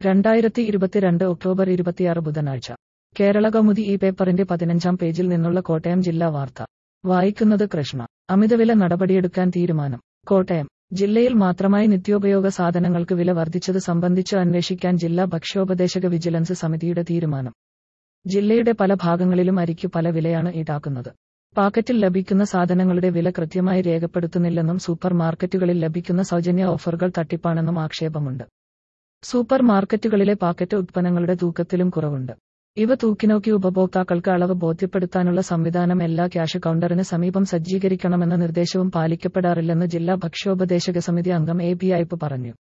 രണ്ടായിരത്തി ഇരുപത്തിരണ്ട് ഒക്ടോബർ ഇരുപത്തിയാറ് ബുധനാഴ്ച കേരള കൗമുദി ഈ പേപ്പറിന്റെ പതിനഞ്ചാം പേജിൽ നിന്നുള്ള കോട്ടയം ജില്ലാ വാർത്ത വായിക്കുന്നത് കൃഷ്ണ അമിതവില നടപടിയെടുക്കാൻ തീരുമാനം കോട്ടയം ജില്ലയിൽ മാത്രമായി നിത്യോപയോഗ സാധനങ്ങൾക്ക് വില വർദ്ധിച്ചത് സംബന്ധിച്ച് അന്വേഷിക്കാൻ ജില്ലാ ഭക്ഷ്യോപദേശക വിജിലൻസ് സമിതിയുടെ തീരുമാനം ജില്ലയുടെ പല ഭാഗങ്ങളിലും അരിക്ക് പല വിലയാണ് ഈടാക്കുന്നത് പാക്കറ്റിൽ ലഭിക്കുന്ന സാധനങ്ങളുടെ വില കൃത്യമായി രേഖപ്പെടുത്തുന്നില്ലെന്നും സൂപ്പർ മാർക്കറ്റുകളിൽ ലഭിക്കുന്ന സൗജന്യ ഓഫറുകൾ തട്ടിപ്പാണെന്നും ആക്ഷേപമുണ്ട് സൂപ്പർ മാർക്കറ്റുകളിലെ പാക്കറ്റ് ഉത്പന്നങ്ങളുടെ തൂക്കത്തിലും കുറവുണ്ട് ഇവ തൂക്കിനോക്കി ഉപഭോക്താക്കൾക്ക് അളവ് ബോധ്യപ്പെടുത്താനുള്ള സംവിധാനം എല്ലാ ക്യാഷ് കൗണ്ടറിന് സമീപം സജ്ജീകരിക്കണമെന്ന നിർദ്ദേശവും പാലിക്കപ്പെടാറില്ലെന്ന് ജില്ലാ ഭക്ഷ്യോപദേശക സമിതി അംഗം എ ബി അയ്പ് പറഞ്ഞു